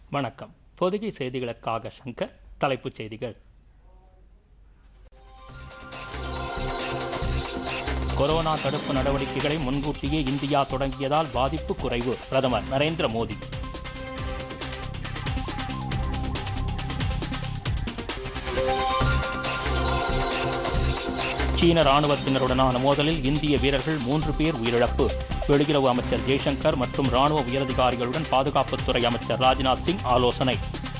வணக்கம் பொதிகை செய்திகளுக்காக சங்கர் தலைப்புச் செய்திகள் கொரோனா தடுப்பு நடவடிக்கைகளை முன்கூட்டியே இந்தியா தொடங்கியதால் பாதிப்பு குறைவு பிரதமர் நரேந்திர மோடி சீன ராணுவத்தினருடனான மோதலில் இந்திய வீரர்கள் மூன்று பேர் உயிரிழப்பு வெளியுறவு அமைச்சர் ஜெய்சங்கர் மற்றும் ராணுவ உயரதிகாரிகளுடன் பாதுகாப்புத்துறை அமைச்சர் ராஜ்நாத் சிங் ஆலோசனை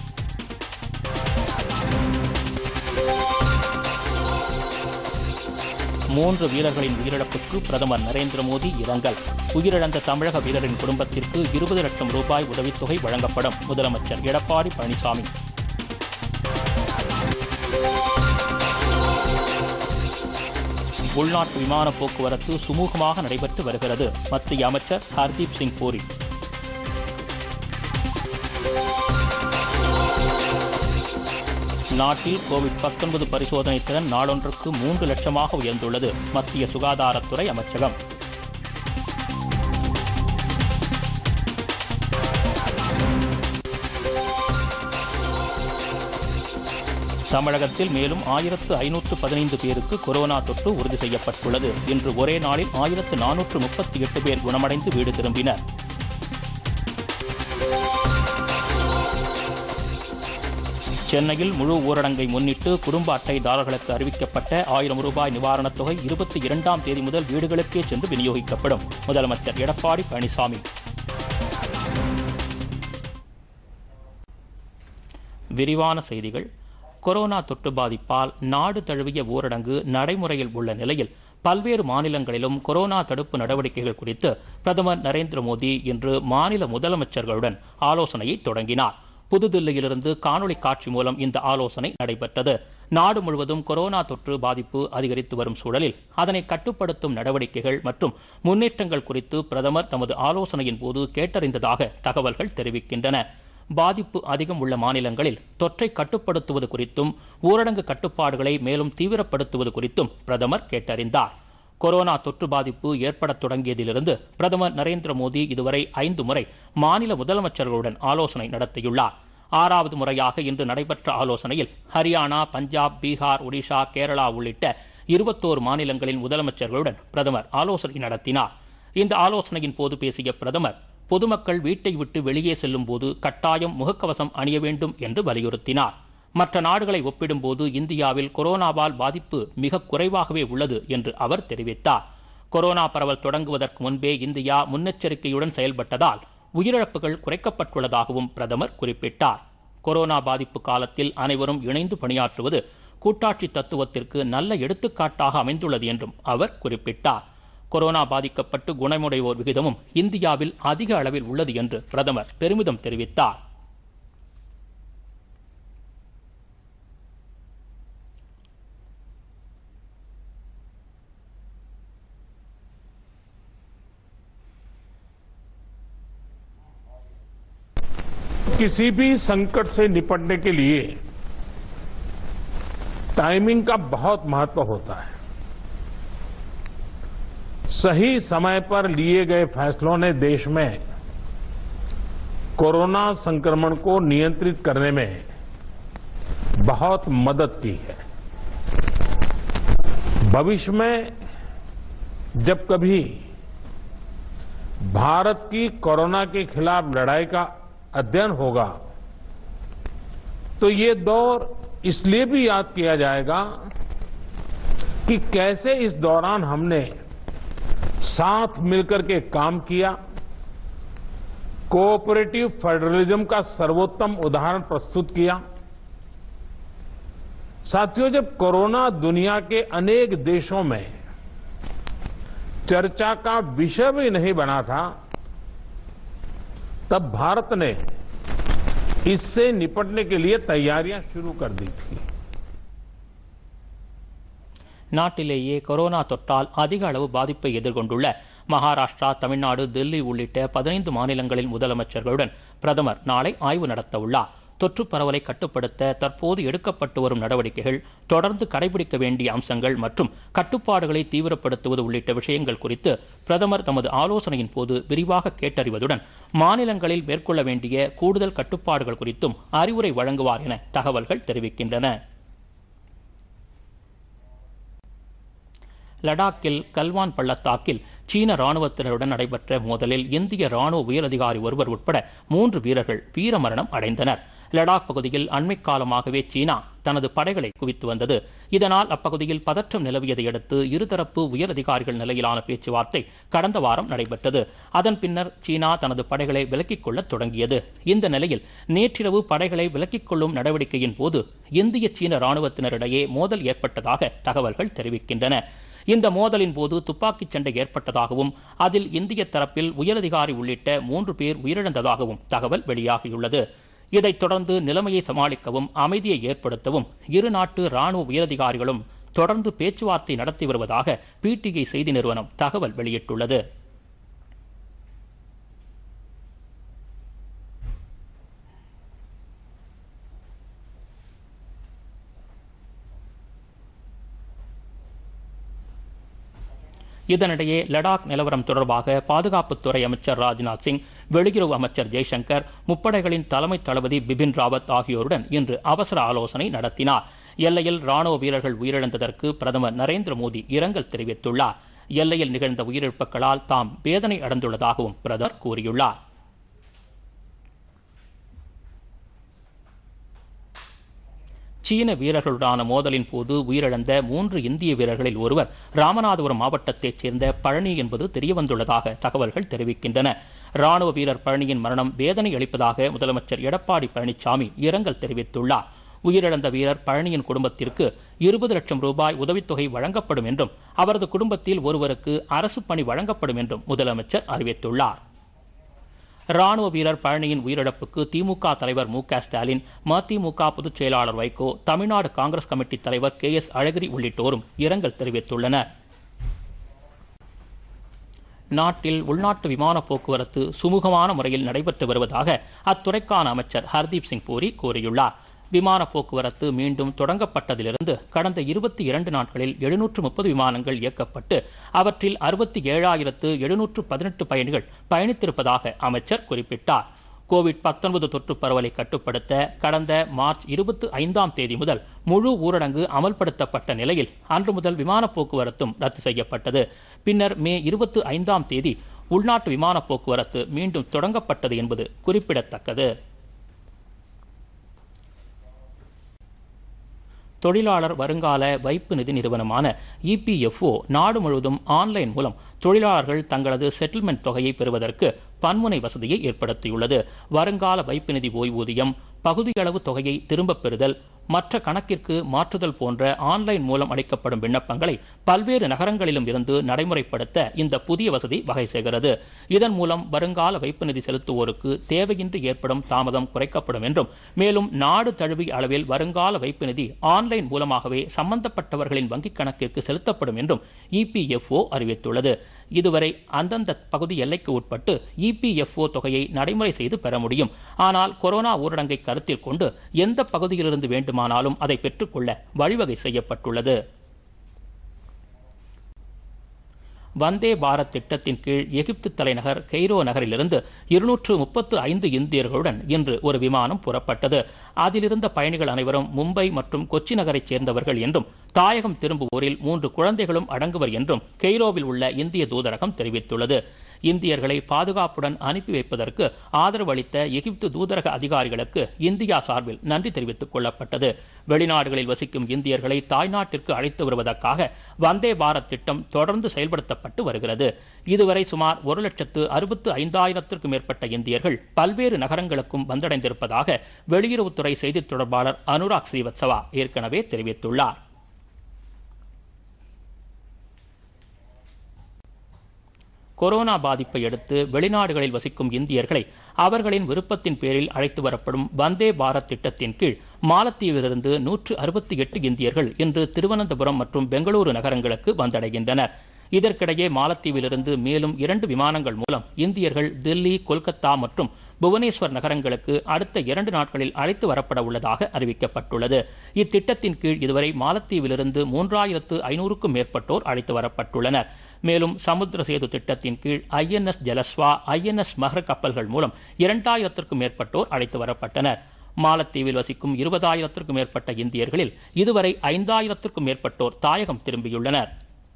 மூன்று வீரர்களின் உயிரிழப்புக்கு பிரதமர் நரேந்திர மோடி இரங்கல் உயிரிழந்த தமிழக வீரரின் குடும்பத்திற்கு இருபது லட்சம் ரூபாய் உதவித்தொகை வழங்கப்படும் முதலமைச்சர் எடப்பாடி பழனிசாமி உள்நாட்டு விமான போக்குவரத்து சுமூகமாக நடைபெற்று வருகிறது மத்திய அமைச்சர் ஹர்தீப் சிங் பூரி நாட்டில் கோவிட் 19 பரிசோதனை திறன் நாளொன்றுக்கு மூன்று லட்சமாக உயர்ந்துள்ளது மத்திய சுகாதாரத்துறை அமைச்சகம் தமிழகத்தில் மேலும் ஆயிரத்து ஐநூற்று பதினைந்து பேருக்கு கொரோனா தொற்று உறுதி செய்யப்பட்டுள்ளது இன்று ஒரே நாளில் ஆயிரத்து நானூற்று முப்பத்தி எட்டு பேர் குணமடைந்து வீடு திரும்பினர் சென்னையில் முழு ஊரடங்கை முன்னிட்டு குடும்ப அட்டைதாரர்களுக்கு அறிவிக்கப்பட்ட ஆயிரம் ரூபாய் நிவாரணத் தொகை இருபத்தி இரண்டாம் தேதி முதல் வீடுகளுக்கே சென்று விநியோகிக்கப்படும் முதலமைச்சர் எடப்பாடி பழனிசாமி விரிவான செய்திகள் கொரோனா தொற்று பாதிப்பால் நாடு தழுவிய ஊரடங்கு நடைமுறையில் உள்ள நிலையில் பல்வேறு மாநிலங்களிலும் கொரோனா தடுப்பு நடவடிக்கைகள் குறித்து பிரதமர் நரேந்திர மோடி இன்று மாநில முதலமைச்சர்களுடன் ஆலோசனையை தொடங்கினார் புதுதில்லியிலிருந்து காணொளி காட்சி மூலம் இந்த ஆலோசனை நடைபெற்றது நாடு முழுவதும் கொரோனா தொற்று பாதிப்பு அதிகரித்து வரும் சூழலில் அதனை கட்டுப்படுத்தும் நடவடிக்கைகள் மற்றும் முன்னேற்றங்கள் குறித்து பிரதமர் தமது ஆலோசனையின் போது கேட்டறிந்ததாக தகவல்கள் தெரிவிக்கின்றன பாதிப்பு அதிகம் உள்ள மாநிலங்களில் தொற்றை கட்டுப்படுத்துவது குறித்தும் ஊரடங்கு கட்டுப்பாடுகளை மேலும் தீவிரப்படுத்துவது குறித்தும் பிரதமர் கேட்டறிந்தார் கொரோனா தொற்று பாதிப்பு ஏற்படத் தொடங்கியதிலிருந்து பிரதமர் நரேந்திர மோடி இதுவரை ஐந்து முறை மாநில முதலமைச்சர்களுடன் ஆலோசனை நடத்தியுள்ளார் ஆறாவது முறையாக இன்று நடைபெற்ற ஆலோசனையில் ஹரியானா பஞ்சாப் பீகார் ஒடிஷா கேரளா உள்ளிட்ட இருபத்தோரு மாநிலங்களின் முதலமைச்சர்களுடன் பிரதமர் ஆலோசனை நடத்தினார் இந்த ஆலோசனையின் போது பேசிய பிரதமர் பொதுமக்கள் வீட்டை விட்டு வெளியே செல்லும் போது கட்டாயம் முகக்கவசம் அணிய வேண்டும் என்று வலியுறுத்தினார் மற்ற நாடுகளை ஒப்பிடும்போது இந்தியாவில் கொரோனாவால் பாதிப்பு மிக குறைவாகவே உள்ளது என்று அவர் தெரிவித்தார் கொரோனா பரவல் தொடங்குவதற்கு முன்பே இந்தியா முன்னெச்சரிக்கையுடன் செயல்பட்டதால் உயிரிழப்புகள் குறைக்கப்பட்டுள்ளதாகவும் பிரதமர் குறிப்பிட்டார் கொரோனா பாதிப்பு காலத்தில் அனைவரும் இணைந்து பணியாற்றுவது கூட்டாட்சி தத்துவத்திற்கு நல்ல எடுத்துக்காட்டாக அமைந்துள்ளது என்றும் அவர் குறிப்பிட்டார் கொரோனா பாதிக்கப்பட்டு குணமுடைவோர் விகிதமும் இந்தியாவில் அதிக அளவில் உள்ளது என்று பிரதமர் பெருமிதம் தெரிவித்தார் किसी भी संकट से निपटने के लिए टाइमिंग का बहुत महत्व होता है सही समय पर लिए गए फैसलों ने देश में कोरोना संक्रमण को नियंत्रित करने में बहुत मदद की है भविष्य में जब कभी भारत की कोरोना के खिलाफ लड़ाई का अध्ययन होगा तो ये दौर इसलिए भी याद किया जाएगा कि कैसे इस दौरान हमने साथ मिलकर के काम किया कोऑपरेटिव फेडरलिज्म का सर्वोत्तम उदाहरण प्रस्तुत किया साथियों जब कोरोना दुनिया के अनेक देशों में चर्चा का विषय भी नहीं बना था तब भारत ने इससे निपटने के लिए तैयारियां शुरू कर दी थी நாட்டிலேயே கொரோனா தொற்றால் அதிக அளவு பாதிப்பை எதிர்கொண்டுள்ள மகாராஷ்டிரா தமிழ்நாடு டெல்லி உள்ளிட்ட பதினைந்து மாநிலங்களின் முதலமைச்சர்களுடன் பிரதமர் நாளை ஆய்வு நடத்த உள்ளார் தொற்று பரவலை கட்டுப்படுத்த தற்போது எடுக்கப்பட்டு வரும் நடவடிக்கைகள் தொடர்ந்து கடைபிடிக்க வேண்டிய அம்சங்கள் மற்றும் கட்டுப்பாடுகளை தீவிரப்படுத்துவது உள்ளிட்ட விஷயங்கள் குறித்து பிரதமர் தமது ஆலோசனையின் போது விரிவாக கேட்டறிவதுடன் மாநிலங்களில் மேற்கொள்ள வேண்டிய கூடுதல் கட்டுப்பாடுகள் குறித்தும் அறிவுரை வழங்குவார் என தகவல்கள் தெரிவிக்கின்றன லடாக்கில் கல்வான் பள்ளத்தாக்கில் சீன ராணுவத்தினருடன் நடைபெற்ற மோதலில் இந்திய ராணுவ உயரதிகாரி ஒருவர் உட்பட மூன்று வீரர்கள் வீரமரணம் அடைந்தனர் லடாக் பகுதியில் அண்மை காலமாகவே சீனா தனது படைகளை குவித்து வந்தது இதனால் அப்பகுதியில் பதற்றம் நிலவியதை அடுத்து இருதரப்பு உயரதிகாரிகள் நிலையிலான பேச்சுவார்த்தை கடந்த வாரம் நடைபெற்றது அதன் பின்னர் சீனா தனது படைகளை விலக்கிக் கொள்ளத் தொடங்கியது இந்த நிலையில் நேற்றிரவு படைகளை விலக்கிக் கொள்ளும் நடவடிக்கையின் போது இந்திய சீன ராணுவத்தினரிடையே மோதல் ஏற்பட்டதாக தகவல்கள் தெரிவிக்கின்றன இந்த மோதலின் போது துப்பாக்கிச் சண்டை ஏற்பட்டதாகவும் அதில் இந்திய தரப்பில் உயரதிகாரி உள்ளிட்ட மூன்று பேர் உயிரிழந்ததாகவும் தகவல் வெளியாகியுள்ளது இதைத் தொடர்ந்து நிலைமையை சமாளிக்கவும் அமைதியை ஏற்படுத்தவும் இரு நாட்டு ராணுவ உயரதிகாரிகளும் தொடர்ந்து பேச்சுவார்த்தை நடத்தி வருவதாக பிடிஐ செய்தி நிறுவனம் தகவல் வெளியிட்டுள்ளது இதனிடையே லடாக் நிலவரம் தொடர்பாக பாதுகாப்புத்துறை அமைச்சர் ராஜ்நாத் சிங் வெளியுறவு அமைச்சர் ஜெய்சங்கர் முப்படைகளின் தலைமை தளபதி பிபின் ராவத் ஆகியோருடன் இன்று அவசர ஆலோசனை நடத்தினார் எல்லையில் ராணுவ வீரர்கள் உயிரிழந்ததற்கு பிரதமர் நரேந்திர மோடி இரங்கல் தெரிவித்துள்ளார் எல்லையில் நிகழ்ந்த உயிரிழப்புகளால் தாம் வேதனை அடைந்துள்ளதாகவும் பிரதமர் கூறியுள்ளார் சீன வீரர்களுடனான மோதலின் போது உயிரிழந்த மூன்று இந்திய வீரர்களில் ஒருவர் ராமநாதபுரம் மாவட்டத்தைச் சேர்ந்த பழனி என்பது தெரியவந்துள்ளதாக தகவல்கள் தெரிவிக்கின்றன ராணுவ வீரர் பழனியின் மரணம் வேதனை அளிப்பதாக முதலமைச்சர் எடப்பாடி பழனிசாமி இரங்கல் தெரிவித்துள்ளார் உயிரிழந்த வீரர் பழனியின் குடும்பத்திற்கு இருபது லட்சம் ரூபாய் உதவித்தொகை வழங்கப்படும் என்றும் அவரது குடும்பத்தில் ஒருவருக்கு அரசு பணி வழங்கப்படும் என்றும் முதலமைச்சர் அறிவித்துள்ளார் ராணுவ வீரர் பழனியின் உயிரிழப்புக்கு திமுக தலைவர் மு க ஸ்டாலின் மதிமுக பொதுச் செயலாளர் வைகோ தமிழ்நாடு காங்கிரஸ் கமிட்டி தலைவர் கே எஸ் அழகிரி உள்ளிட்டோரும் இரங்கல் தெரிவித்துள்ளனர் நாட்டில் உள்நாட்டு விமான போக்குவரத்து சுமூகமான முறையில் நடைபெற்று வருவதாக அத்துறைக்கான அமைச்சர் ஹர்தீப் சிங் பூரி கூறியுள்ளார் விமான போக்குவரத்து மீண்டும் தொடங்கப்பட்டதிலிருந்து கடந்த இருபத்தி இரண்டு நாட்களில் எழுநூற்று முப்பது விமானங்கள் இயக்கப்பட்டு அவற்றில் அறுபத்தி ஏழாயிரத்து எழுநூற்று பதினெட்டு பயணிகள் பயணித்திருப்பதாக அமைச்சர் குறிப்பிட்டார் கோவிட் பத்தொன்பது தொற்று பரவலை கட்டுப்படுத்த கடந்த மார்ச் இருபத்தி ஐந்தாம் தேதி முதல் முழு ஊரடங்கு அமல்படுத்தப்பட்ட நிலையில் அன்று முதல் விமான போக்குவரத்தும் ரத்து செய்யப்பட்டது பின்னர் மே இருபத்தி ஐந்தாம் தேதி உள்நாட்டு விமான போக்குவரத்து மீண்டும் தொடங்கப்பட்டது என்பது குறிப்பிடத்தக்கது தொழிலாளர் வருங்கால வைப்பு நிதி நிறுவனமான இபிஎஃப்ஓ நாடு முழுவதும் ஆன்லைன் மூலம் தொழிலாளர்கள் தங்களது செட்டில்மெண்ட் தொகையை பெறுவதற்கு பன்முனை வசதியை ஏற்படுத்தியுள்ளது வருங்கால வைப்பு நிதி ஓய்வூதியம் பகுதியளவு தொகையை திரும்பப் பெறுதல் மற்ற கணக்கிற்கு மாற்றுதல் போன்ற ஆன்லைன் மூலம் அளிக்கப்படும் விண்ணப்பங்களை பல்வேறு நகரங்களிலும் இருந்து நடைமுறைப்படுத்த இந்த புதிய வசதி வகை செய்கிறது இதன் மூலம் வருங்கால வைப்பு நிதி செலுத்துவோருக்கு தேவையின்றி ஏற்படும் தாமதம் குறைக்கப்படும் என்றும் மேலும் நாடு தழுவிய அளவில் வருங்கால வைப்பு நிதி ஆன்லைன் மூலமாகவே சம்பந்தப்பட்டவர்களின் வங்கிக் கணக்கிற்கு செலுத்தப்படும் என்றும் இபிஎஃப்ஓ அறிவித்துள்ளது இதுவரை அந்தந்த பகுதி எல்லைக்கு உட்பட்டு இபிஎஃப்ஓ தொகையை நடைமுறை செய்து பெற முடியும் ஆனால் கொரோனா ஊரடங்கை கருத்தில் கொண்டு எந்த பகுதியிலிருந்து வேண்டுமானாலும் அதை பெற்றுக்கொள்ள வழிவகை செய்யப்பட்டுள்ளது வந்தே பாரத் திட்டத்தின் கீழ் எகிப்து தலைநகர் கெய்ரோ நகரிலிருந்து இருநூற்று முப்பத்து ஐந்து இந்தியர்களுடன் இன்று ஒரு விமானம் புறப்பட்டது அதிலிருந்த பயணிகள் அனைவரும் மும்பை மற்றும் கொச்சி நகரைச் சேர்ந்தவர்கள் என்றும் தாயகம் திரும்புவோரில் மூன்று குழந்தைகளும் அடங்குவர் என்றும் கெய்ரோவில் உள்ள இந்திய தூதரகம் தெரிவித்துள்ளது இந்தியர்களை பாதுகாப்புடன் அனுப்பி வைப்பதற்கு ஆதரவு அளித்த எகிப்து தூதரக அதிகாரிகளுக்கு இந்தியா சார்பில் நன்றி தெரிவித்துக் கொள்ளப்பட்டது வெளிநாடுகளில் வசிக்கும் இந்தியர்களை தாய்நாட்டிற்கு அழைத்து வருவதற்காக வந்தே பாரத் திட்டம் தொடர்ந்து செயல்படுத்தப்பட்டு வருகிறது இதுவரை சுமார் ஒரு லட்சத்து அறுபத்து ஐந்தாயிரத்திற்கும் மேற்பட்ட இந்தியர்கள் பல்வேறு நகரங்களுக்கும் வந்தடைந்திருப்பதாக வெளியுறவுத்துறை செய்தித் தொடர்பாளர் அனுராக் ஸ்ரீவத்சவா ஏற்கனவே தெரிவித்துள்ளார் கொரோனா பாதிப்பை அடுத்து வெளிநாடுகளில் வசிக்கும் இந்தியர்களை அவர்களின் விருப்பத்தின் பேரில் அழைத்து வரப்படும் வந்தே பாரத் திட்டத்தின் கீழ் மாலத்தீவிலிருந்து நூற்று அறுபத்தி எட்டு இந்தியர்கள் இன்று திருவனந்தபுரம் மற்றும் பெங்களூரு நகரங்களுக்கு வந்தடைகின்றனர் இதற்கிடையே மாலத்தீவிலிருந்து மேலும் இரண்டு விமானங்கள் மூலம் இந்தியர்கள் தில்லி கொல்கத்தா மற்றும் புவனேஸ்வர் நகரங்களுக்கு அடுத்த இரண்டு நாட்களில் அழைத்து வரப்பட உள்ளதாக அறிவிக்கப்பட்டுள்ளது இத்திட்டத்தின் கீழ் இதுவரை மாலத்தீவிலிருந்து மூன்றாயிரத்து ஐநூறுக்கும் மேற்பட்டோர் அழைத்து வரப்பட்டுள்ளனர் மேலும் சமுத்திர சேது திட்டத்தின் கீழ் ஐஎன்எஸ் ஜலஸ்வா ஐஎன்எஸ் மஹர் கப்பல்கள் மூலம் இரண்டாயிரத்திற்கும் மேற்பட்டோர் அழைத்து வரப்பட்டனர் மாலத்தீவில் வசிக்கும் இருபதாயிரத்திற்கும் மேற்பட்ட இந்தியர்களில் இதுவரை ஐந்தாயிரத்திற்கும் மேற்பட்டோர் தாயகம் திரும்பியுள்ளனர்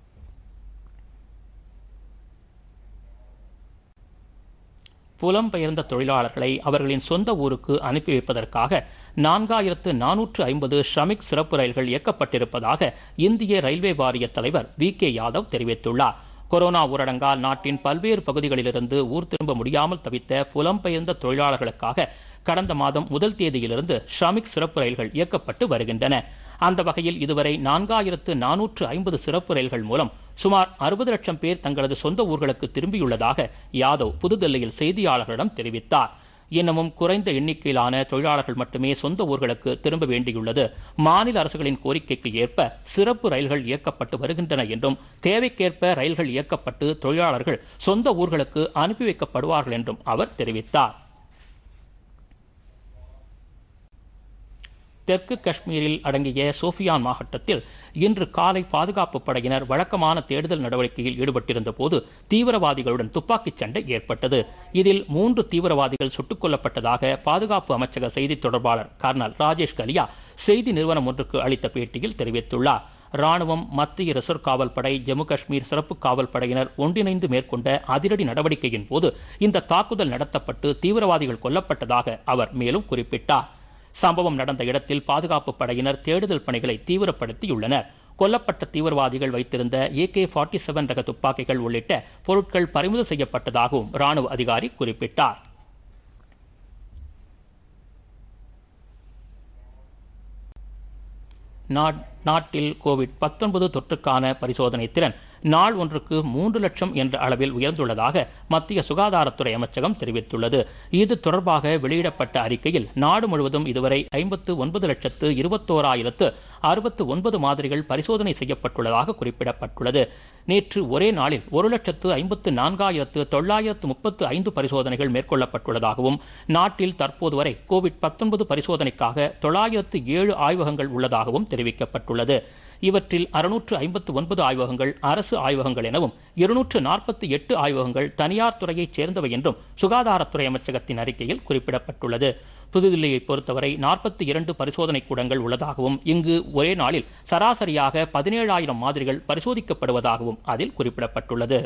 புலம்பெயர்ந்த தொழிலாளர்களை அவர்களின் சொந்த ஊருக்கு அனுப்பி வைப்பதற்காக நான்காயிரத்து நானூற்று ஐம்பது ஷ்ரமிக் சிறப்பு ரயில்கள் இயக்கப்பட்டிருப்பதாக இந்திய ரயில்வே வாரிய தலைவர் வி கே யாதவ் தெரிவித்துள்ளார் கொரோனா ஊரடங்கால் நாட்டின் பல்வேறு பகுதிகளிலிருந்து ஊர் திரும்ப முடியாமல் தவித்த புலம்பெயர்ந்த தொழிலாளர்களுக்காக கடந்த மாதம் முதல் தேதியிலிருந்து ஷ்ரமிக் சிறப்பு ரயில்கள் இயக்கப்பட்டு வருகின்றன அந்த வகையில் இதுவரை நான்காயிரத்து நானூற்று ஐம்பது சிறப்பு ரயில்கள் மூலம் சுமார் அறுபது லட்சம் பேர் தங்களது சொந்த ஊர்களுக்கு திரும்பியுள்ளதாக யாதவ் புதுதில்லியில் செய்தியாளர்களிடம் தெரிவித்தார் இன்னமும் குறைந்த எண்ணிக்கையிலான தொழிலாளர்கள் மட்டுமே சொந்த ஊர்களுக்கு திரும்ப வேண்டியுள்ளது மாநில அரசுகளின் கோரிக்கைக்கு ஏற்ப சிறப்பு ரயில்கள் இயக்கப்பட்டு வருகின்றன என்றும் தேவைக்கேற்ப ரயில்கள் இயக்கப்பட்டு தொழிலாளர்கள் சொந்த ஊர்களுக்கு அனுப்பி வைக்கப்படுவார்கள் என்றும் அவர் தெரிவித்தார் தெற்கு காஷ்மீரில் அடங்கிய சோஃபியான் மாவட்டத்தில் இன்று காலை பாதுகாப்பு படையினர் வழக்கமான தேடுதல் நடவடிக்கையில் ஈடுபட்டிருந்த போது தீவிரவாதிகளுடன் துப்பாக்கிச் சண்டை ஏற்பட்டது இதில் மூன்று தீவிரவாதிகள் சுட்டுக் கொல்லப்பட்டதாக பாதுகாப்பு அமைச்சக செய்தி தொடர்பாளர் கர்னல் ராஜேஷ் கலியா செய்தி நிறுவனம் ஒன்றுக்கு அளித்த பேட்டியில் தெரிவித்துள்ளார் ராணுவம் மத்திய ரிசர்வ் காவல் படை ஜம்மு காஷ்மீர் சிறப்பு காவல் படையினர் ஒன்றிணைந்து மேற்கொண்ட அதிரடி நடவடிக்கையின் போது இந்த தாக்குதல் நடத்தப்பட்டு தீவிரவாதிகள் கொல்லப்பட்டதாக அவர் மேலும் குறிப்பிட்டார் சம்பவம் நடந்த இடத்தில் பாதுகாப்பு படையினர் தேடுதல் பணிகளை தீவிரப்படுத்தியுள்ளனர் கொல்லப்பட்ட தீவிரவாதிகள் வைத்திருந்த ஏகே ஃபார்ட்டி செவன் ரக துப்பாக்கிகள் உள்ளிட்ட பொருட்கள் பறிமுதல் செய்யப்பட்டதாகவும் ராணுவ அதிகாரி குறிப்பிட்டார் நாட்டில் கோவிட் பத்தொன்பது தொற்றுக்கான பரிசோதனை திறன் நாள் ஒன்றுக்கு மூன்று லட்சம் என்ற அளவில் உயர்ந்துள்ளதாக மத்திய சுகாதாரத்துறை அமைச்சகம் தெரிவித்துள்ளது இது தொடர்பாக வெளியிடப்பட்ட அறிக்கையில் நாடு முழுவதும் இதுவரை ஐம்பத்து ஒன்பது லட்சத்து இருபத்தோராயிரத்து அறுபத்து ஒன்பது மாதிரிகள் பரிசோதனை செய்யப்பட்டுள்ளதாக குறிப்பிடப்பட்டுள்ளது நேற்று ஒரே நாளில் ஒரு லட்சத்து ஐம்பத்து நான்காயிரத்து தொள்ளாயிரத்து முப்பத்து ஐந்து பரிசோதனைகள் மேற்கொள்ளப்பட்டுள்ளதாகவும் நாட்டில் தற்போது வரை கோவிட் பத்தொன்பது பரிசோதனைக்காக தொள்ளாயிரத்து ஏழு ஆய்வகங்கள் உள்ளதாகவும் தெரிவிக்கப்பட்டுள்ளது இவற்றில் அறுநூற்று ஐம்பத்து ஒன்பது ஆய்வகங்கள் அரசு ஆய்வகங்கள் எனவும் இருநூற்று நாற்பத்தி எட்டு ஆய்வகங்கள் தனியார் துறையைச் சேர்ந்தவை என்றும் சுகாதாரத்துறை அமைச்சகத்தின் அறிக்கையில் குறிப்பிடப்பட்டுள்ளது புதுதில்லியை பொறுத்தவரை நாற்பத்தி இரண்டு பரிசோதனை கூடங்கள் உள்ளதாகவும் இங்கு ஒரே நாளில் சராசரியாக பதினேழாயிரம் மாதிரிகள் பரிசோதிக்கப்படுவதாகவும் அதில் குறிப்பிடப்பட்டுள்ளது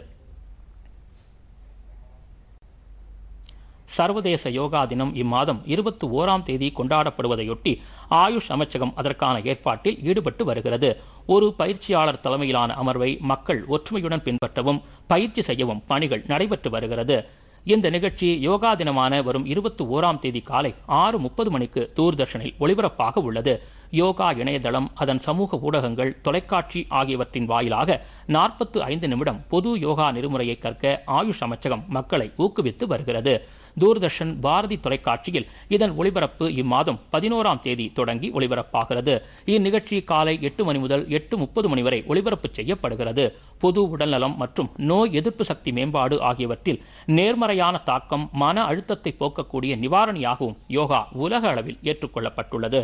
சர்வதேச யோகா தினம் இம்மாதம் இருபத்தி ஓராம் தேதி கொண்டாடப்படுவதையொட்டி ஆயுஷ் அமைச்சகம் அதற்கான ஏற்பாட்டில் ஈடுபட்டு வருகிறது ஒரு பயிற்சியாளர் தலைமையிலான அமர்வை மக்கள் ஒற்றுமையுடன் பின்பற்றவும் பயிற்சி செய்யவும் பணிகள் நடைபெற்று வருகிறது இந்த நிகழ்ச்சி யோகா தினமான வரும் இருபத்தி ஓராம் தேதி காலை ஆறு முப்பது மணிக்கு தூர்தர்ஷனில் ஒளிபரப்பாக உள்ளது யோகா இணையதளம் அதன் சமூக ஊடகங்கள் தொலைக்காட்சி ஆகியவற்றின் வாயிலாக நாற்பத்து ஐந்து நிமிடம் பொது யோகா நெறிமுறையை கற்க ஆயுஷ் அமைச்சகம் மக்களை ஊக்குவித்து வருகிறது தூர்தர்ஷன் பாரதி தொலைக்காட்சியில் இதன் ஒளிபரப்பு இம்மாதம் பதினோராம் தேதி தொடங்கி ஒளிபரப்பாகிறது இந்நிகழ்ச்சி காலை எட்டு மணி முதல் எட்டு முப்பது மணி வரை ஒளிபரப்பு செய்யப்படுகிறது பொது உடல்நலம் மற்றும் நோய் எதிர்ப்பு சக்தி மேம்பாடு ஆகியவற்றில் நேர்மறையான தாக்கம் மன அழுத்தத்தை போக்கக்கூடிய நிவாரணியாகவும் யோகா உலக அளவில் ஏற்றுக்கொள்ளப்பட்டுள்ளது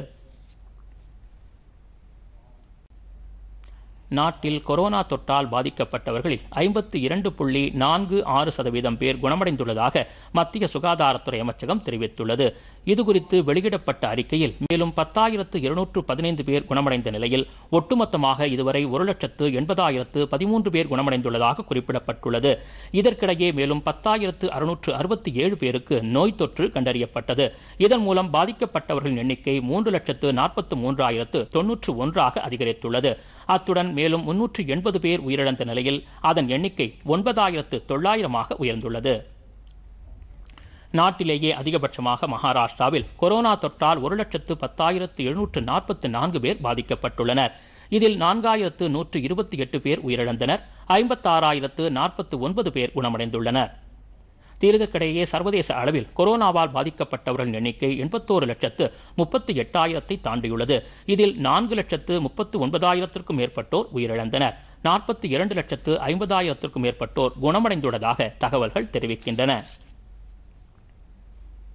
நாட்டில் கொரோனா தொற்றால் பாதிக்கப்பட்டவர்களில் ஐம்பத்தி இரண்டு புள்ளி நான்கு ஆறு சதவீதம் பேர் குணமடைந்துள்ளதாக மத்திய சுகாதாரத்துறை அமைச்சகம் தெரிவித்துள்ளது இதுகுறித்து வெளியிடப்பட்ட அறிக்கையில் மேலும் பத்தாயிரத்து இருநூற்று பதினைந்து பேர் குணமடைந்த நிலையில் ஒட்டுமொத்தமாக இதுவரை ஒரு லட்சத்து எண்பதாயிரத்து பதிமூன்று பேர் குணமடைந்துள்ளதாக குறிப்பிடப்பட்டுள்ளது இதற்கிடையே மேலும் பத்தாயிரத்து அறுநூற்று அறுபத்தி ஏழு பேருக்கு நோய் தொற்று கண்டறியப்பட்டது இதன் மூலம் பாதிக்கப்பட்டவர்களின் எண்ணிக்கை மூன்று லட்சத்து நாற்பத்து மூன்றாயிரத்து தொன்னூற்று ஒன்றாக அதிகரித்துள்ளது அத்துடன் மேலும் முன்னூற்று எண்பது பேர் உயிரிழந்த நிலையில் அதன் எண்ணிக்கை ஒன்பதாயிரத்து தொள்ளாயிரமாக உயர்ந்துள்ளது நாட்டிலேயே அதிகபட்சமாக மகாராஷ்டிராவில் கொரோனா தொற்றால் ஒரு லட்சத்து பத்தாயிரத்து எழுநூற்று நாற்பத்து நான்கு பேர் பாதிக்கப்பட்டுள்ளனர் இதில் நான்காயிரத்து நூற்று இருபத்தி எட்டு பேர் உயிரிழந்தனர் ஐம்பத்தாறாயிரத்து நாற்பத்து ஒன்பது பேர் குணமடைந்துள்ளனர் இதற்கிடையே சர்வதேச அளவில் கொரோனாவால் பாதிக்கப்பட்டவர்களின் எண்ணிக்கை எண்பத்தோரு லட்சத்து முப்பத்தி எட்டாயிரத்தை தாண்டியுள்ளது இதில் நான்கு லட்சத்து முப்பத்து ஒன்பதாயிரத்திற்கும் மேற்பட்டோர் உயிரிழந்தனர் நாற்பத்தி இரண்டு லட்சத்து ஐம்பதாயிரத்திற்கும் மேற்பட்டோர் குணமடைந்துள்ளதாக தகவல்கள் தெரிவிக்கின்றன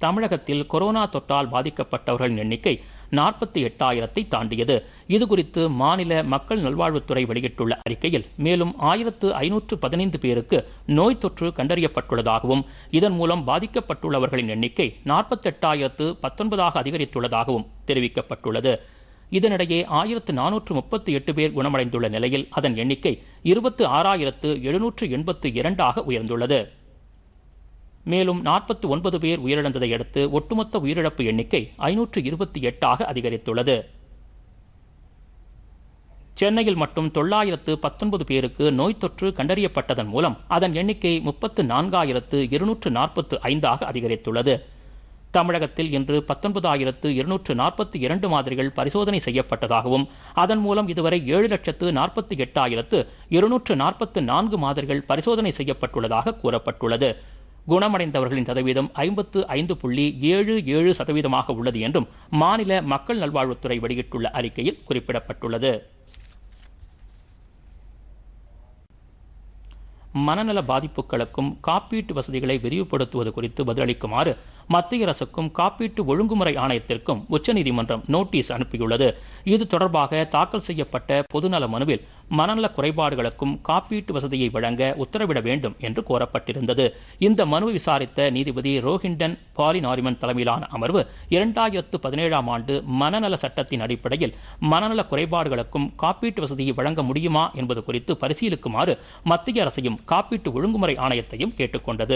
தமிழகத்தில் கொரோனா தொற்றால் பாதிக்கப்பட்டவர்களின் எண்ணிக்கை நாற்பத்தி எட்டாயிரத்தை தாண்டியது இதுகுறித்து மாநில மக்கள் நல்வாழ்வுத்துறை வெளியிட்டுள்ள அறிக்கையில் மேலும் ஆயிரத்து ஐநூற்று பதினைந்து பேருக்கு நோய் தொற்று கண்டறியப்பட்டுள்ளதாகவும் இதன் மூலம் பாதிக்கப்பட்டுள்ளவர்களின் எண்ணிக்கை நாற்பத்தெட்டாயிரத்து பத்தொன்பதாக அதிகரித்துள்ளதாகவும் தெரிவிக்கப்பட்டுள்ளது இதனிடையே ஆயிரத்து நானூற்று முப்பத்தி எட்டு பேர் குணமடைந்துள்ள நிலையில் அதன் எண்ணிக்கை இருபத்து ஆறாயிரத்து எழுநூற்று எண்பத்து இரண்டாக உயர்ந்துள்ளது மேலும் நாற்பத்தி ஒன்பது பேர் உயிரிழந்ததை அடுத்து ஒட்டுமொத்த உயிரிழப்பு எண்ணிக்கை ஐநூற்று இருபத்தி எட்டாக அதிகரித்துள்ளது சென்னையில் மட்டும் தொள்ளாயிரத்து பத்தொன்பது பேருக்கு நோய் தொற்று கண்டறியப்பட்டதன் மூலம் அதன் எண்ணிக்கை முப்பத்து நான்காயிரத்து இருநூற்று நாற்பத்து ஐந்தாக அதிகரித்துள்ளது தமிழகத்தில் இன்று பத்தொன்பதாயிரத்து இருநூற்று நாற்பத்தி இரண்டு மாதிரிகள் பரிசோதனை செய்யப்பட்டதாகவும் அதன் மூலம் இதுவரை ஏழு லட்சத்து நாற்பத்தி எட்டாயிரத்து இருநூற்று நாற்பத்து நான்கு மாதிரிகள் பரிசோதனை செய்யப்பட்டுள்ளதாக கூறப்பட்டுள்ளது குணமடைந்தவர்களின் சதவீதம் ஐம்பத்து ஐந்து புள்ளி ஏழு ஏழு சதவீதமாக உள்ளது என்றும் மாநில மக்கள் நல்வாழ்வுத்துறை வெளியிட்டுள்ள அறிக்கையில் குறிப்பிடப்பட்டுள்ளது மனநல பாதிப்புகளுக்கும் காப்பீட்டு வசதிகளை விரிவுபடுத்துவது குறித்து பதிலளிக்குமாறு மத்திய அரசுக்கும் காப்பீட்டு ஒழுங்குமுறை ஆணையத்திற்கும் உச்சநீதிமன்றம் நோட்டீஸ் அனுப்பியுள்ளது இது தொடர்பாக தாக்கல் செய்யப்பட்ட பொதுநல மனுவில் மனநல குறைபாடுகளுக்கும் காப்பீட்டு வசதியை வழங்க உத்தரவிட வேண்டும் என்று கோரப்பட்டிருந்தது இந்த மனுவை விசாரித்த நீதிபதி ரோஹிண்டன் பாலி நாரிமன் தலைமையிலான அமர்வு இரண்டாயிரத்து பதினேழாம் ஆண்டு மனநல சட்டத்தின் அடிப்படையில் மனநல குறைபாடுகளுக்கும் காப்பீட்டு வசதியை வழங்க முடியுமா என்பது குறித்து பரிசீலிக்குமாறு மத்திய அரசையும் காப்பீட்டு ஒழுங்குமுறை ஆணையத்தையும் கேட்டுக்கொண்டது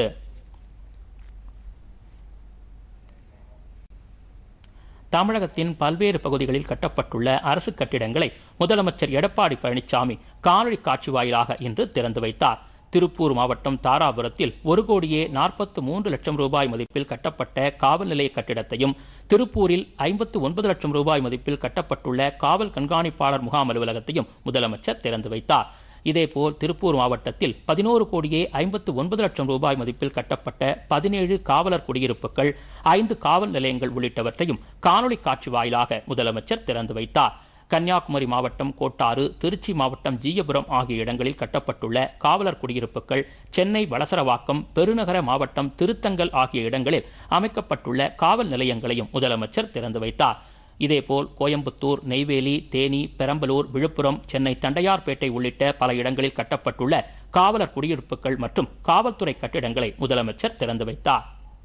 தமிழகத்தின் பல்வேறு பகுதிகளில் கட்டப்பட்டுள்ள அரசு கட்டிடங்களை முதலமைச்சர் எடப்பாடி பழனிசாமி காணொலி காட்சி வாயிலாக இன்று திறந்து வைத்தார் திருப்பூர் மாவட்டம் தாராபுரத்தில் ஒரு கோடியே நாற்பத்து மூன்று லட்சம் ரூபாய் மதிப்பில் கட்டப்பட்ட காவல் நிலைய கட்டிடத்தையும் திருப்பூரில் ஐம்பத்து ஒன்பது லட்சம் ரூபாய் மதிப்பில் கட்டப்பட்டுள்ள காவல் கண்காணிப்பாளர் முகாம் அலுவலகத்தையும் முதலமைச்சர் திறந்து வைத்தார் இதேபோல் திருப்பூர் மாவட்டத்தில் பதினோரு கோடியே ஐம்பத்து ஒன்பது லட்சம் ரூபாய் மதிப்பில் கட்டப்பட்ட பதினேழு காவலர் குடியிருப்புகள் ஐந்து காவல் நிலையங்கள் உள்ளிட்டவற்றையும் காணொலி காட்சி வாயிலாக முதலமைச்சர் திறந்து வைத்தார் கன்னியாகுமரி மாவட்டம் கோட்டாறு திருச்சி மாவட்டம் ஜீயபுரம் ஆகிய இடங்களில் கட்டப்பட்டுள்ள காவலர் குடியிருப்புகள் சென்னை வளசரவாக்கம் பெருநகர மாவட்டம் திருத்தங்கல் ஆகிய இடங்களில் அமைக்கப்பட்டுள்ள காவல் நிலையங்களையும் முதலமைச்சர் திறந்து வைத்தார் இதேபோல் கோயம்புத்தூர் நெய்வேலி தேனி பெரம்பலூர் விழுப்புரம் சென்னை தண்டையார்பேட்டை உள்ளிட்ட பல இடங்களில் கட்டப்பட்டுள்ள காவலர் குடியிருப்புகள் மற்றும் காவல்துறை கட்டிடங்களை முதலமைச்சர் திறந்து வைத்தார்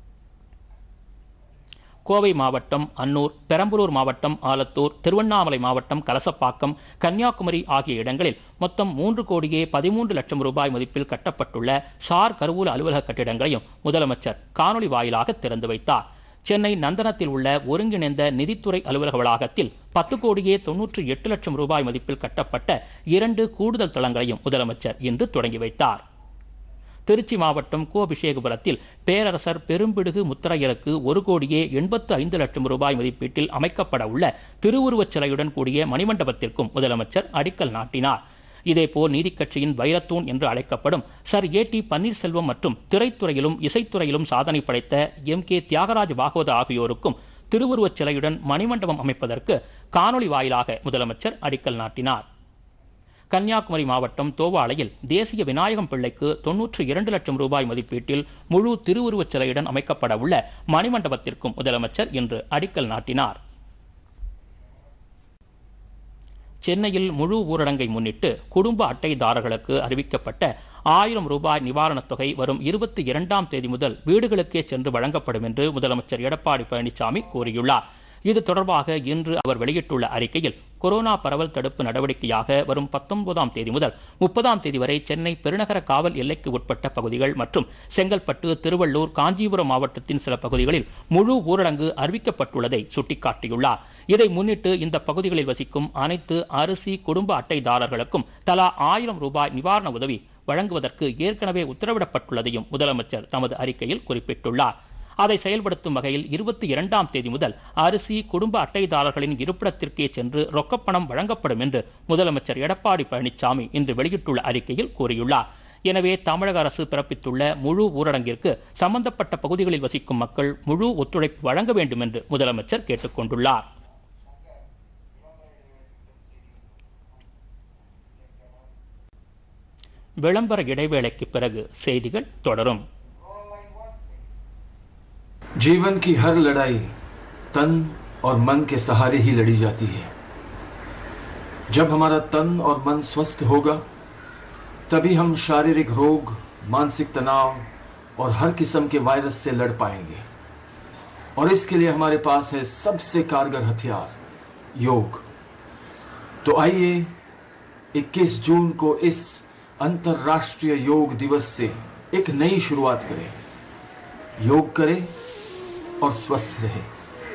கோவை மாவட்டம் அன்னூர் பெரம்பலூர் மாவட்டம் ஆலத்தூர் திருவண்ணாமலை மாவட்டம் கலசப்பாக்கம் கன்னியாகுமரி ஆகிய இடங்களில் மொத்தம் மூன்று கோடியே பதிமூன்று லட்சம் ரூபாய் மதிப்பில் கட்டப்பட்டுள்ள சார் கருவூல அலுவலக கட்டிடங்களையும் முதலமைச்சர் காணொலி வாயிலாக திறந்து வைத்தார் சென்னை நந்தனத்தில் உள்ள ஒருங்கிணைந்த நிதித்துறை அலுவலக வளாகத்தில் பத்து கோடியே தொன்னூற்றி எட்டு லட்சம் ரூபாய் மதிப்பில் கட்டப்பட்ட இரண்டு கூடுதல் தளங்களையும் முதலமைச்சர் இன்று தொடங்கி வைத்தார் திருச்சி மாவட்டம் கோபிஷேகபுரத்தில் பேரரசர் பெரும்பிடுகு முத்தரையருக்கு ஒரு கோடியே எண்பத்து ஐந்து லட்சம் ரூபாய் மதிப்பீட்டில் அமைக்கப்பட உள்ள திருவுருவச் சிலையுடன் கூடிய மணிமண்டபத்திற்கும் முதலமைச்சர் அடிக்கல் நாட்டினார் இதேபோல் நீதிக்கட்சியின் வைரத்தூண் என்று அழைக்கப்படும் சர் ஏ டி பன்னீர்செல்வம் மற்றும் திரைத்துறையிலும் இசைத்துறையிலும் சாதனை படைத்த எம் கே தியாகராஜ பாகவத ஆகியோருக்கும் திருவுருவச் சிலையுடன் மணிமண்டபம் அமைப்பதற்கு காணொலி வாயிலாக முதலமைச்சர் அடிக்கல் நாட்டினார் கன்னியாகுமரி மாவட்டம் தோவாளையில் தேசிய விநாயகம் பிள்ளைக்கு தொன்னூற்றி இரண்டு லட்சம் ரூபாய் மதிப்பீட்டில் முழு திருவுருவச் சிலையுடன் அமைக்கப்பட உள்ள மணிமண்டபத்திற்கும் முதலமைச்சர் இன்று அடிக்கல் நாட்டினார் சென்னையில் முழு ஊரடங்கை முன்னிட்டு குடும்ப அட்டைதாரர்களுக்கு அறிவிக்கப்பட்ட ஆயிரம் ரூபாய் நிவாரணத் தொகை வரும் இருபத்தி இரண்டாம் தேதி முதல் வீடுகளுக்கே சென்று வழங்கப்படும் என்று முதலமைச்சர் எடப்பாடி பழனிசாமி கூறியுள்ளார் இது தொடர்பாக இன்று அவர் வெளியிட்டுள்ள அறிக்கையில் கொரோனா பரவல் தடுப்பு நடவடிக்கையாக வரும் பத்தொன்பதாம் தேதி முதல் முப்பதாம் தேதி வரை சென்னை பெருநகர காவல் எல்லைக்கு உட்பட்ட பகுதிகள் மற்றும் செங்கல்பட்டு திருவள்ளூர் காஞ்சிபுரம் மாவட்டத்தின் சில பகுதிகளில் முழு ஊரடங்கு அறிவிக்கப்பட்டுள்ளதை சுட்டிக்காட்டியுள்ளார் இதை முன்னிட்டு இந்த பகுதிகளில் வசிக்கும் அனைத்து அரிசி குடும்ப அட்டைதாரர்களுக்கும் தலா ஆயிரம் ரூபாய் நிவாரண உதவி வழங்குவதற்கு ஏற்கனவே உத்தரவிடப்பட்டுள்ளதையும் முதலமைச்சர் தமது அறிக்கையில் குறிப்பிட்டுள்ளார் அதை செயல்படுத்தும் வகையில் இருபத்தி இரண்டாம் தேதி முதல் அரிசி குடும்ப அட்டைதாரர்களின் இருப்பிடத்திற்கே சென்று ரொக்கப்பணம் வழங்கப்படும் என்று முதலமைச்சர் எடப்பாடி பழனிசாமி இன்று வெளியிட்டுள்ள அறிக்கையில் கூறியுள்ளார் எனவே தமிழக அரசு பிறப்பித்துள்ள முழு ஊரடங்கிற்கு சம்பந்தப்பட்ட பகுதிகளில் வசிக்கும் மக்கள் முழு ஒத்துழைப்பு வழங்க வேண்டும் என்று முதலமைச்சர் கேட்டுக்கொண்டுள்ளார் விளம்பர இடைவேளைக்கு பிறகு செய்திகள் தொடரும் जीवन की हर लड़ाई तन और मन के सहारे ही लड़ी जाती है जब हमारा तन और मन स्वस्थ होगा तभी हम शारीरिक रोग मानसिक तनाव और हर किस्म के वायरस से लड़ पाएंगे और इसके लिए हमारे पास है सबसे कारगर हथियार योग तो आइए 21 जून को इस अंतर्राष्ट्रीय योग दिवस से एक नई शुरुआत करें योग करें और स्वस्थ रहें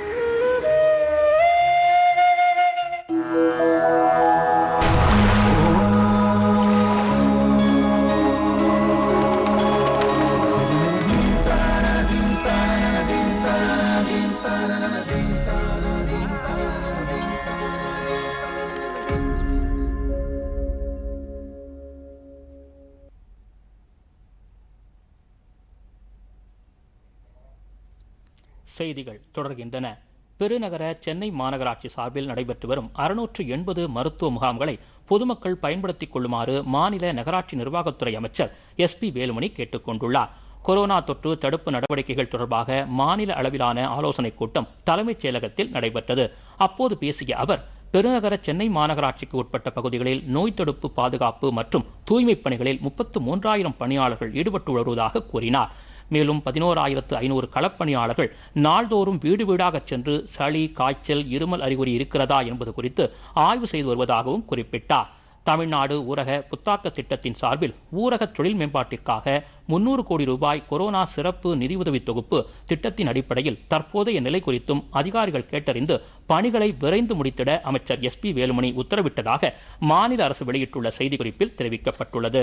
செய்திகள் தொடர்கின்றன பெருநகர சென்னை மாநகராட்சி சார்பில் நடைபெற்று வரும் அறுநூற்று எண்பது மருத்துவ முகாம்களை பொதுமக்கள் பயன்படுத்திக் கொள்ளுமாறு மாநில நகராட்சி நிர்வாகத்துறை அமைச்சர் எஸ் பி வேலுமணி கேட்டுக் கொண்டுள்ளார் கொரோனா தொற்று தடுப்பு நடவடிக்கைகள் தொடர்பாக மாநில அளவிலான ஆலோசனைக் கூட்டம் தலைமைச் செயலகத்தில் நடைபெற்றது அப்போது பேசிய அவர் பெருநகர சென்னை மாநகராட்சிக்கு உட்பட்ட பகுதிகளில் நோய் தடுப்பு பாதுகாப்பு மற்றும் தூய்மைப் பணிகளில் முப்பத்து மூன்றாயிரம் பணியாளர்கள் ஈடுபட்டு வருவதாக கூறினார் மேலும் பதினோராயிரத்து ஐநூறு களப்பணியாளர்கள் நாள்தோறும் வீடு வீடாகச் சென்று சளி காய்ச்சல் இருமல் அறிகுறி இருக்கிறதா என்பது குறித்து ஆய்வு செய்து வருவதாகவும் குறிப்பிட்டார் தமிழ்நாடு ஊரக புத்தாக்க திட்டத்தின் சார்பில் ஊரக தொழில் மேம்பாட்டிற்காக முன்னூறு கோடி ரூபாய் கொரோனா சிறப்பு நிதியுதவி தொகுப்பு திட்டத்தின் அடிப்படையில் தற்போதைய நிலை குறித்தும் அதிகாரிகள் கேட்டறிந்து பணிகளை விரைந்து முடித்திட அமைச்சர் எஸ் பி வேலுமணி உத்தரவிட்டதாக மாநில அரசு வெளியிட்டுள்ள செய்திக்குறிப்பில் தெரிவிக்கப்பட்டுள்ளது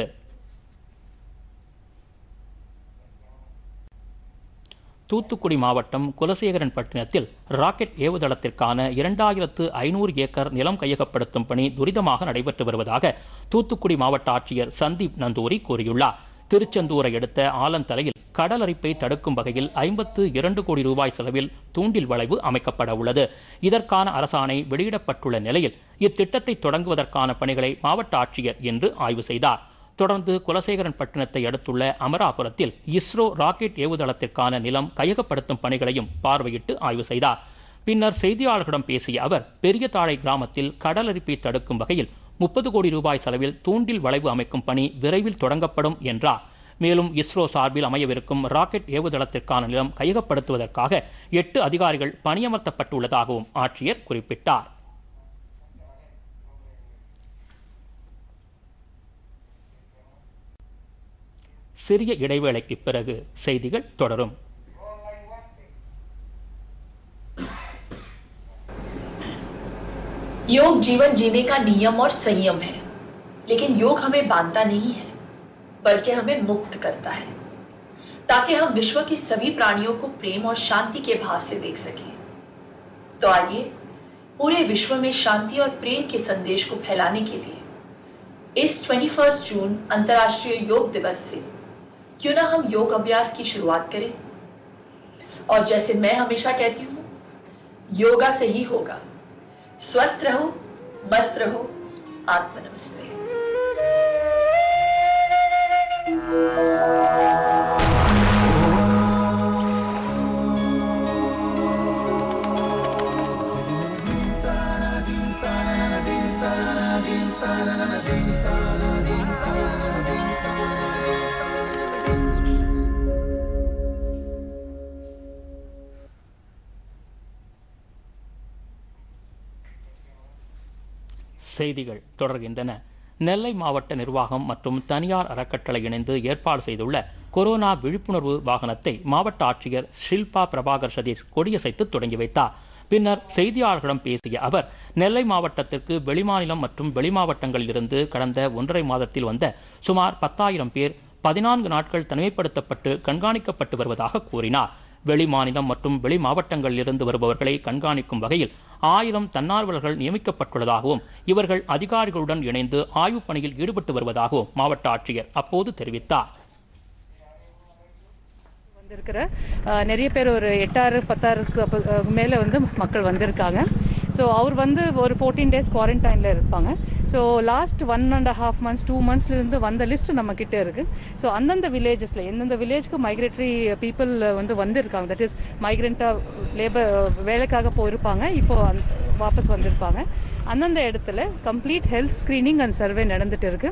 தூத்துக்குடி மாவட்டம் குலசேகரன் பட்டினத்தில் ராக்கெட் ஏவுதளத்திற்கான இரண்டாயிரத்து ஐநூறு ஏக்கர் நிலம் கையகப்படுத்தும் பணி துரிதமாக நடைபெற்று வருவதாக தூத்துக்குடி மாவட்ட ஆட்சியர் சந்தீப் நந்தூரி கூறியுள்ளார் திருச்செந்தூரை அடுத்த ஆலந்தலையில் கடல் அரிப்பை தடுக்கும் வகையில் ஐம்பத்து இரண்டு கோடி ரூபாய் செலவில் தூண்டில் வளைவு அமைக்கப்பட உள்ளது இதற்கான அரசாணை வெளியிடப்பட்டுள்ள நிலையில் இத்திட்டத்தை தொடங்குவதற்கான பணிகளை மாவட்ட ஆட்சியர் இன்று ஆய்வு செய்தார் தொடர்ந்து குலசேகரன் பட்டினத்தை அடுத்துள்ள அமராபுரத்தில் இஸ்ரோ ராக்கெட் ஏவுதளத்திற்கான நிலம் கையகப்படுத்தும் பணிகளையும் பார்வையிட்டு ஆய்வு செய்தார் பின்னர் செய்தியாளர்களிடம் பேசிய அவர் பெரிய தாழை கிராமத்தில் கடல் அரிப்பை தடுக்கும் வகையில் முப்பது கோடி ரூபாய் செலவில் தூண்டில் வளைவு அமைக்கும் பணி விரைவில் தொடங்கப்படும் என்றார் மேலும் இஸ்ரோ சார்பில் அமையவிருக்கும் ராக்கெட் ஏவுதளத்திற்கான நிலம் கையகப்படுத்துவதற்காக எட்டு அதிகாரிகள் பணியமர்த்தப்பட்டுள்ளதாகவும் ஆட்சியர் குறிப்பிட்டார் சிறிய இடைவேளைக்கு பிறகு செய்திகள் தொடரும் योग जीवन जीने का नियम और संयम है लेकिन योग हमें बांधता नहीं है बल्कि हमें मुक्त करता है ताकि हम विश्व के सभी प्राणियों को प्रेम और शांति के भाव से देख सकें तो आइए पूरे विश्व में शांति और प्रेम के संदेश को फैलाने के लिए इस 21 जून अंतर्राष्ट्रीय योग दिवस से क्यों ना हम योग अभ्यास की शुरुआत करें और जैसे मैं हमेशा कहती हूँ योगा से ही होगा स्वस्थ रहो मस्त रहो आत्म नमस्ते செய்திகள் தொடர்கின்றன நெல்லை மாவட்ட நிர்வாகம் மற்றும் தனியார் அறக்கட்டளை இணைந்து ஏற்பாடு செய்துள்ள கொரோனா விழிப்புணர்வு வாகனத்தை மாவட்ட ஆட்சியர் ஷில்பா பிரபாகர் சதீஷ் கொடியசைத்து தொடங்கி வைத்தார் பின்னர் செய்தியாளர்களிடம் பேசிய அவர் நெல்லை மாவட்டத்திற்கு வெளிமாநிலம் மற்றும் வெளிமாவட்டங்களிலிருந்து கடந்த ஒன்றரை மாதத்தில் வந்த சுமார் பத்தாயிரம் பேர் பதினான்கு நாட்கள் தனிமைப்படுத்தப்பட்டு கண்காணிக்கப்பட்டு வருவதாக கூறினார் வெளி மாநிலம் மற்றும் வெளி மாவட்டங்களிலிருந்து வருபவர்களை கண்காணிக்கும் வகையில் ஆயிரம் தன்னார்வலர்கள் நியமிக்கப்பட்டுள்ளதாகவும் இவர்கள் அதிகாரிகளுடன் இணைந்து ஆய்வுப் பணியில் ஈடுபட்டு வருவதாகவும் மாவட்ட ஆட்சியர் அப்போது தெரிவித்தார் வந்திருக்கிற அஹ், நிறைய பேர் ஒரு எட்டாறு பத்தாறுக்கு அப்ப- அஹ், மேல வந்து மக்கள் வந்திருக்காங்க ஸோ அவர் வந்து ஒரு ஃபோர்டீன் டேஸ் குவாரண்டைனில் இருப்பாங்க so last one and half months two மந்த்ஸ்லேருந்து வந்த லிஸ்ட் நம்ம கிட்ட இருக்குது ஸோ அந்தந்த வில்லேஜஸில் எந்தெந்த வில்லேஜ்க்கு மைக்ரேட்டரி பீப்புள் வந்து வந்திருக்காங்க தட் இஸ் மைக்ரெண்ட்டாக லேபர் வேலைக்காக போயிருப்பாங்க இப்போ அந்த- வாபஸ் வந்திருப்பாங்க அந்தந்த இடத்துல complete health screening and survey நடந்துட்டு இருக்கு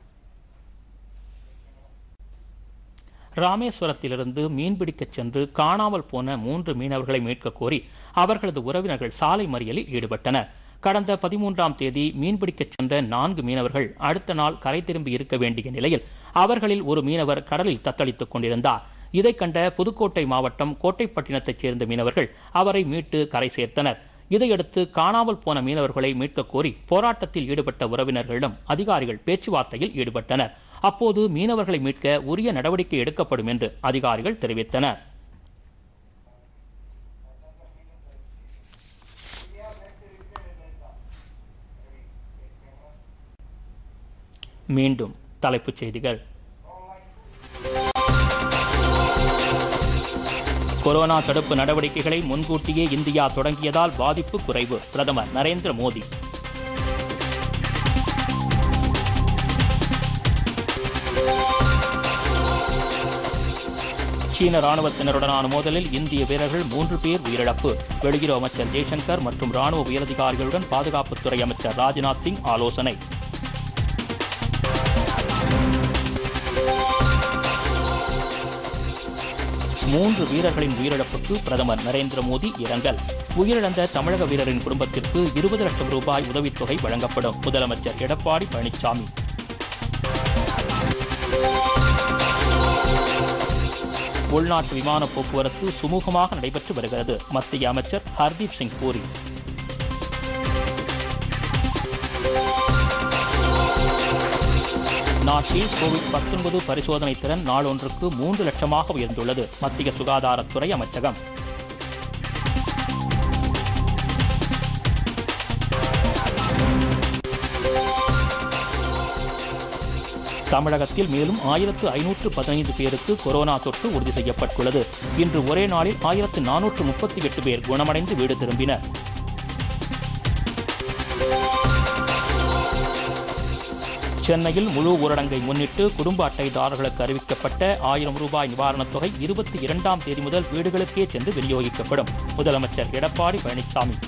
ராமேஸ்வரத்திலிருந்து மீன்பிடிக்கச் சென்று காணாமல் போன மூன்று மீனவர்களை மீட்கக் கோரி அவர்களது உறவினர்கள் சாலை மறியலில் ஈடுபட்டனர் கடந்த பதிமூன்றாம் தேதி மீன்பிடிக்கச் சென்ற நான்கு மீனவர்கள் அடுத்த நாள் கரை திரும்பி இருக்க வேண்டிய நிலையில் அவர்களில் ஒரு மீனவர் கடலில் தத்தளித்துக் கொண்டிருந்தார் இதைக் கண்ட புதுக்கோட்டை மாவட்டம் கோட்டைப்பட்டினத்தைச் சேர்ந்த மீனவர்கள் அவரை மீட்டு கரை சேர்த்தனர் இதையடுத்து காணாமல் போன மீனவர்களை மீட்கக் கோரி போராட்டத்தில் ஈடுபட்ட உறவினர்களிடம் அதிகாரிகள் பேச்சுவார்த்தையில் ஈடுபட்டனர் அப்போது மீனவர்களை மீட்க உரிய நடவடிக்கை எடுக்கப்படும் என்று அதிகாரிகள் தெரிவித்தனர் மீண்டும் தலைப்புச் செய்திகள் கொரோனா தடுப்பு நடவடிக்கைகளை முன்கூட்டியே இந்தியா தொடங்கியதால் பாதிப்பு குறைவு பிரதமர் நரேந்திர மோடி சீன ராணுவத்தினருடனான மோதலில் இந்திய வீரர்கள் மூன்று பேர் உயிரிழப்பு வெளியுறவு அமைச்சர் ஜெய்சங்கர் மற்றும் ராணுவ உயரதிகாரிகளுடன் பாதுகாப்புத்துறை அமைச்சர் ராஜ்நாத் சிங் ஆலோசனை மூன்று வீரர்களின் உயிரிழப்புக்கு பிரதமர் நரேந்திர மோடி இரங்கல் உயிரிழந்த தமிழக வீரரின் குடும்பத்திற்கு இருபது லட்சம் ரூபாய் உதவித்தொகை வழங்கப்படும் முதலமைச்சர் எடப்பாடி பழனிசாமி உள்நாட்டு விமான போக்குவரத்து சுமூகமாக நடைபெற்று வருகிறது மத்திய அமைச்சர் ஹர்தீப் சிங் பூரி நாட்டில் கோவிட் 19 பரிசோதனை திறன் நாளொன்றுக்கு மூன்று லட்சமாக உயர்ந்துள்ளது மத்திய சுகாதாரத்துறை அமைச்சகம் தமிழகத்தில் மேலும் ஆயிரத்து ஐநூற்று பதினைந்து பேருக்கு கொரோனா தொற்று உறுதி செய்யப்பட்டுள்ளது இன்று ஒரே நாளில் ஆயிரத்து நானூற்று முப்பத்தி எட்டு பேர் குணமடைந்து வீடு திரும்பினர் சென்னையில் முழு ஊரடங்கை முன்னிட்டு குடும்ப அட்டைதாரர்களுக்கு அறிவிக்கப்பட்ட ஆயிரம் ரூபாய் நிவாரணத் தொகை இருபத்தி இரண்டாம் தேதி முதல் வீடுகளுக்கே சென்று விநியோகிக்கப்படும் முதலமைச்சர் எடப்பாடி பழனிசாமி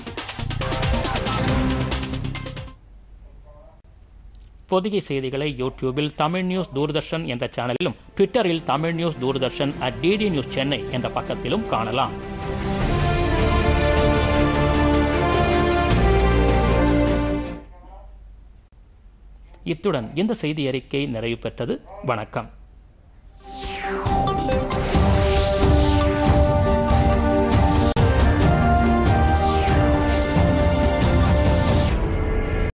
பொதிகை செய்திகளை யூடியூபில் தமிழ் நியூஸ் தூர்தர்ஷன் என்ற சேனலிலும் ட்விட்டரில் Tamil news Doordarshan at DD news Chennai என்ற பக்கத்திலும் காணலாம் இத்துடன் இந்த செய்தி அறிக்கை நிறைவு பெற்றது வணக்கம்